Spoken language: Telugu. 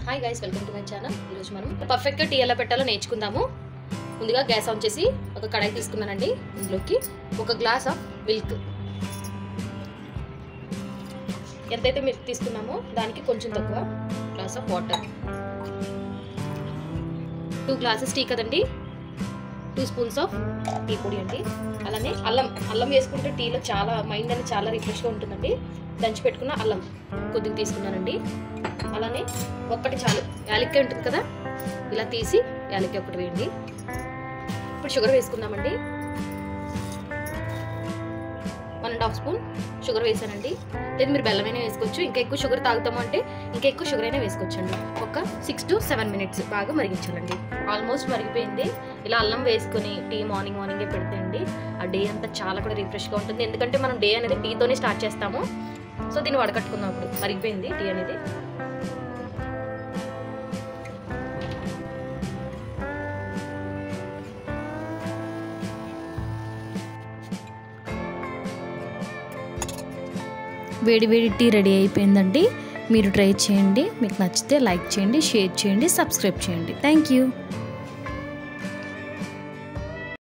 hi guys welcome to my channel ఈరోజు మనం పర్ఫెక్ట్గా టీ ఎలా పెట్టాలో నేర్చుకుందాము ముందుగా గ్యాస్ ఆన్ చేసి ఒక కడాయి తీసుకున్నానండి ఇందులోకి ఒక గ్లాస్ ఆఫ్ మిల్క్ ఎంతైతే మిల్క్ తీసుకున్నామో దానికి కొంచెం తక్కువ glass of water two glasses tea కదండి టూ స్పూన్స్ ఆఫ్ టీ పొడి అండి అలానే అల్లం అల్లం వేసుకుంటే టీలో చాలా మైండ్ అనేది చాలా రిఫ్రెష్గా ఉంటుందండి దంచి పెట్టుకున్న అల్లం కొద్దిగా తీసుకున్నానండి అలానే ఒక్కటి చాలు యాలక్కాయ ఉంటుంది కదా ఇలా తీసి యాలక్కాయ ఒకటి వేయండి ఇప్పుడు షుగర్ వేసుకుందామండి one and half spoon sugar వేసానండి లేదు మీరు బెల్లమైనా వేసుకోవచ్చు ఇంకా ఎక్కువ షుగర్ తాగుతాము అంటే ఇంకా ఎక్కువ షుగర్ అయినా వేసుకోవచ్చు అండి ఒక సిక్స్ టు సెవెన్ మినిట్స్ బాగా మరిగించాలండి ఆల్మోస్ట్ మరిగిపోయింది ఇలా అల్లం వేసుకొని టీ మార్నింగ్ మార్నింగే పెడితే అండి ఆ డే అంతా చాలా కూడా రిఫ్రెష్గా ఉంటుంది ఎందుకంటే మనం డే అనేది టీతోనే స్టార్ట్ చేస్తాము సో దీన్ని వడకట్టుకుందాం ఇప్పుడు మరిగిపోయింది టీ అనేది వేడి వేడి టీ రెడీ అయిపోయిందండి మీరు ట్రై చేయండి మీకు నచ్చితే లైక్ చేయండి షేర్ చేయండి సబ్స్క్రైబ్ చేయండి థ్యాంక్ యూ